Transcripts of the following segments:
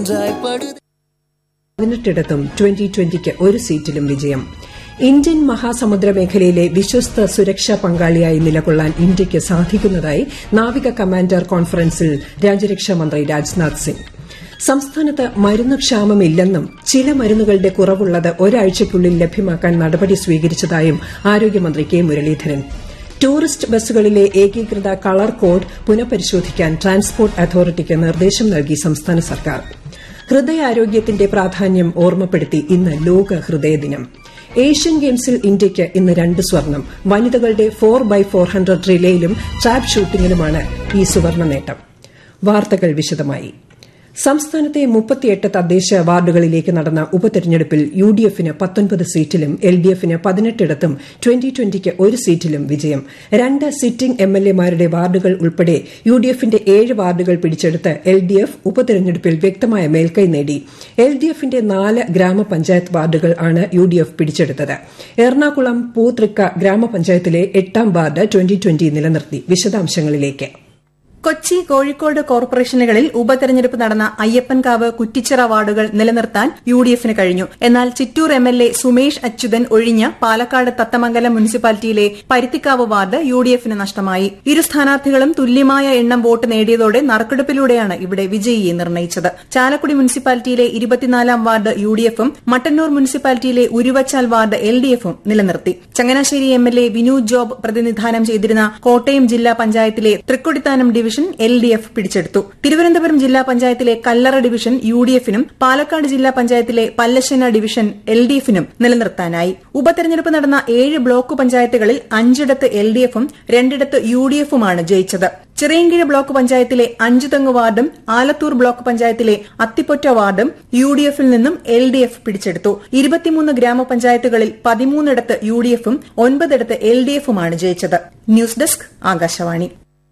പതിനെട്ടിടത്തും twenty ട്വന്റിക്ക് ഒരു സീറ്റിലും വിജയം ഇന്ത്യൻ മഹാസമുദ്ര മേഖലയിലെ വിശ്വസ്ത സുരക്ഷാ പങ്കാളിയായി നിലകൊള്ളാൻ ഇന്ത്യയ്ക്ക് സാധിക്കുന്നതായി നാവിക കമാൻഡർ കോൺഫറൻസിൽ രാജ്യരക്ഷാമന്ത്രി രാജ്നാഥ് സിംഗ് സംസ്ഥാനത്ത് മരുന്ന് ക്ഷാമമില്ലെന്നും ചില മരുന്നുകളുടെ കുറവുള്ളത് ഒരാഴ്ചയ്ക്കുള്ളിൽ ലഭ്യമാക്കാൻ നടപടി സ്വീകരിച്ചതായും ആരോഗ്യമന്ത്രി കെ മുരളീധരൻ ടൂറിസ്റ്റ് ബസ്സുകളിലെ ഏകീകൃത കളർ കോഡ് പുനഃപരിശോധിക്കാൻ ട്രാൻസ്പോർട്ട് അതോറിറ്റിക്ക് നിർദ്ദേശം നൽകി സംസ്ഥാന സർക്കാർ ഹൃദയാരോഗ്യത്തിന്റെ പ്രാധാന്യം ഓർമ്മപ്പെടുത്തി ഇന്ന് ലോക ഹൃദയദിനം ഏഷ്യൻ ഗെയിംസിൽ ഇന്ത്യയ്ക്ക് ഇന്ന് രണ്ട് സ്വർണം വനിതകളുടെ ഫോർ ബൈ ഫോർ ഹൺഡ്രഡ് റിലേയിലും ട്രാപ്പ് ഷൂട്ടിംഗിലുമാണ് ഈ സുവർണ്ണ നേട്ടം വാർത്തകൾ വിശദമായി സംസ്ഥാനത്തെ മുപ്പത്തിയെട്ട് തദ്ദേശ വാർഡുകളിലേക്ക് നടന്ന ഉപതെരഞ്ഞെടുപ്പിൽ യു ഡി എഫിന് പത്തൊൻപത് സീറ്റിലും എൽ ഡി എഫിന് പതിനെട്ടിടത്തും ട്വന്റി ട്വന്റിക്ക് ഒരു സീറ്റിലും വിജയം രണ്ട് സിറ്റിംഗ് എം എൽ എമാരുടെ വാർഡുകൾ ഉൾപ്പെടെ യു ഡി എഫിന്റെ ഏഴ് വാർഡുകൾ പിടിച്ചെടുത്ത് എൽ ഡി എഫ് ഉപതെരഞ്ഞെടുപ്പിൽ വ്യക്തമായ മേൽക്കൈ നേടി എൽ ഡി എഫിന്റെ നാല് ഗ്രാമപഞ്ചായത്ത് വാർഡുകൾ ആണ് യു ഡി എഫ് പിടിച്ചെടുത്തത് എറണാകുളം പൂതൃക്ക ഗ്രാമപഞ്ചായത്തിലെ എട്ടാം വാർഡ് ട്വന്റി ട്വന്റി നിലനിർത്തി വിശദാംശങ്ങളിലേക്ക് കൊച്ചി കോഴിക്കോട് കോർപ്പറേഷനുകളിൽ ഉപതെരഞ്ഞെടുപ്പ് നടന്ന അയ്യപ്പൻകാവ് കുറ്റിച്ചിറ വാർഡുകൾ നിലനിർത്താൻ യു ഡി എഫിന് കഴിഞ്ഞു എന്നാൽ Chittur M L A Sumesh Achuthan ഒഴിഞ്ഞ പാലക്കാട് തത്തമംഗലം മുനിസിപ്പാലിറ്റിയിലെ പരുത്തിക്കാവ് വാർഡ് യു ഡി എഫിന് നഷ്ടമായി ഇരു സ്ഥാനാർത്ഥികളും തുല്യമായ എണ്ണം വോട്ട് നേടിയതോടെ നറുക്കെടുപ്പിലൂടെയാണ് ഇവിടെ വിജയിയെ നിർണയിച്ചത് ചാലക്കുടി മുനിസിപ്പാലിറ്റിയിലെ ഇരുപത്തിനാലാം വാർഡ് യു ഡി എഫും മട്ടന്നൂർ മുനിസിപ്പാലിറ്റിയിലെ ഉരുവച്ചാൽ വാർഡ് എൽ ഡി എഫും നിലനിർത്തി Changanassery M L A Vinu Job പ്രതിനിധാനം ചെയ്തിരുന്ന കോട്ടയം ജില്ലാ പഞ്ചായത്തിലെ Thrikkodithanam division L D F പിടിച്ചെടുത്തു തിരുവനന്തപുരം ജില്ലാ പഞ്ചായത്തിലെ കല്ലറ ഡിവിഷൻ യു ഡി എഫിനും പാലക്കാട് ജില്ലാ പഞ്ചായത്തിലെ പല്ലശ്ശന ഡിവിഷൻ എൽ ഡി എഫിനും നിലനിർത്താനായി ഉപതെരഞ്ഞെടുപ്പ് നടന്ന ഏഴ് ബ്ലോക്ക് പഞ്ചായത്തുകളിൽ അഞ്ചിടത്ത് എൽ ഡി എഫും രണ്ടിടത്ത് യു ഡി എഫുമാണ് ജയിച്ചത് ചിറയൻകീഴ് ബ്ലോക്ക് പഞ്ചായത്തിലെ അഞ്ചുതെങ്ങ് വാർഡും ആലത്തൂർ ബ്ലോക്ക് പഞ്ചായത്തിലെ അത്തിപ്പൊറ്റ വാർഡും യു ഡി എഫിൽ നിന്നും എൽ ഡി എഫ് പിടിച്ചെടുത്തു ഇരുപത്തിമൂന്ന് ഗ്രാമപഞ്ചായത്തുകളിൽ പതിമൂന്നിടത്ത് യു ഡി എഫും ഒൻപതിടത്ത് എൽ ഡി എഫുമാണ് ജയിച്ചത് ന്യൂസ് ഡെസ്ക് ആകാശവാണി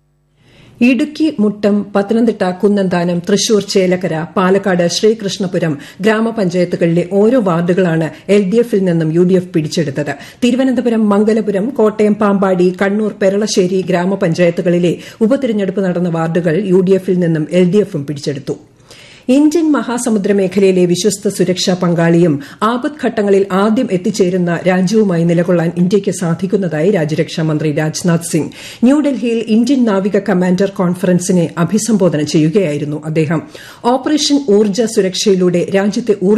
ഇടുക്കി മുട്ടം പത്തനംതിട്ട കുന്നന്താനം തൃശൂർ ചേലക്കര പാലക്കാട് ശ്രീകൃഷ്ണപുരം ഗ്രാമപഞ്ചായത്തുകളിലെ ഓരോ വാർഡുകളാണ് എൽ ഡി എഫിൽ നിന്നും യു ഡി എഫ് പിടിച്ചെടുത്തത് തിരുവനന്തപുരം മംഗലപുരം കോട്ടയം പാമ്പാടി കണ്ണൂർ പെരളശ്ശേരി ഗ്രാമപഞ്ചായത്തുകളിലെ ഉപതെരഞ്ഞെടുപ്പ് നടന്ന വാർഡുകൾ യു ഡി എഫിൽ നിന്നും എൽ ഡി എഫും പിടിച്ചെടുത്തു ഇന്ത്യൻ മഹാസമുദ്ര മേഖലയിലെ വിശ്വസ്ത സുരക്ഷാ പങ്കാളിയും ആപത്ഘട്ടങ്ങളിൽ ആദ്യം എത്തിച്ചേരുന്ന രാജ്യവുമായി നിലകൊള്ളാൻ ഇന്ത്യയ്ക്ക് സാധിക്കുന്നതായി രാജ്യരക്ഷാമന്ത്രി രാജ്നാഥ് സിംഗ് ന്യൂഡൽഹിയിൽ ഇന്ത്യൻ നാവിക കമാൻഡർ കോൺഫറൻസിനെ അഭിസംബോധന ചെയ്യുകയായിരുന്നു അദ്ദേഹം ഓപ്പറേഷൻ ഊർജ്ജ സുരക്ഷയിലൂടെ രാജ്യത്തെ